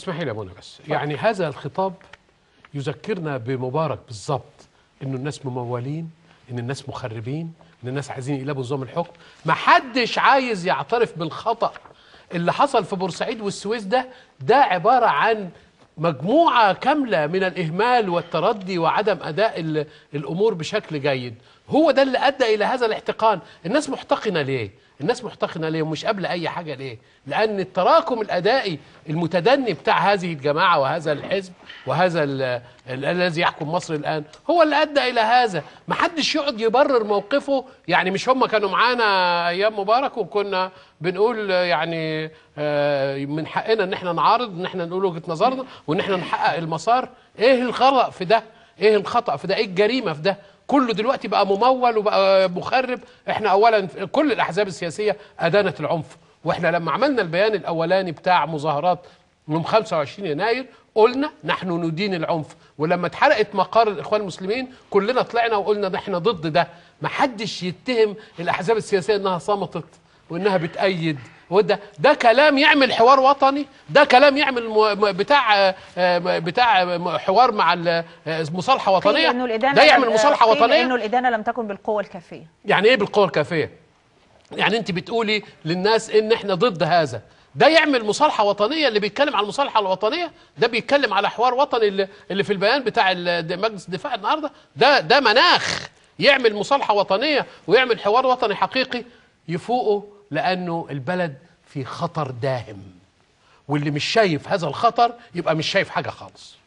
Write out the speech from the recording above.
اسمحي لي يا منى بس يعني هذا الخطاب يذكرنا بمبارك بالظبط انه الناس ممولين ان الناس مخربين ان الناس عايزين يقلبوا نظام الحكم ما حدش عايز يعترف بالخطأ اللي حصل في بورسعيد والسويس ده ده عبارة عن مجموعة كاملة من الإهمال والتردي وعدم أداء ال- الأمور بشكل جيد هو ده اللي أدى إلى هذا الاحتقان الناس محتقنة ليه؟ الناس محتقنة ليه ومش قابلة أي حاجة ليه؟ لأن التراكم الأدائي المتدني بتاع هذه الجماعة وهذا الحزب وهذا ال- ال- الذي يحكم مصر الآن هو اللي أدى إلى هذا ما حدش يقعد يبرر موقفه يعني مش هم كانوا معانا أيام مبارك وكنا بنقول يعني آه، من حقنا ان احنا نعارض ان احنا نقول وجهه نظرنا وان احنا نحقق المسار ايه الخطا في ده ايه الخطا في ده ايه الجريمه في ده كله دلوقتي بقى ممول وبقى مخرب احنا اولا كل الاحزاب السياسيه ادانت العنف واحنا لما عملنا البيان الاولاني بتاع مظاهرات يوم 25 يناير قلنا نحن ندين العنف ولما اتحرقت مقار الاخوان المسلمين كلنا طلعنا وقلنا ده احنا ضد ده ما حدش يتهم الاحزاب السياسيه انها صمتت وانها بتأيد وده ده كلام يعمل حوار وطني ده كلام يعمل م- م- بتاع آه، بتاع م- حوار مع ال- آه، مصالحه قيل وطنيه انه الادانه ده يعمل مصالحه قيل وطنيه انه الادانه لم تكن بالقوه الكافيه يعني ايه بالقوه الكافيه يعني انت بتقولي للناس ان احنا ضد هذا ده يعمل مصالحه وطنيه اللي بيتكلم على المصالحه الوطنيه ده بيتكلم على حوار وطني اللي, اللي في البيان بتاع ال- مجلس الدفاع النهارده ده ده مناخ يعمل مصالحه وطنيه ويعمل حوار وطني حقيقي يفوقه لانه البلد في خطر داهم واللي مش شايف هذا الخطر يبقى مش شايف حاجه خالص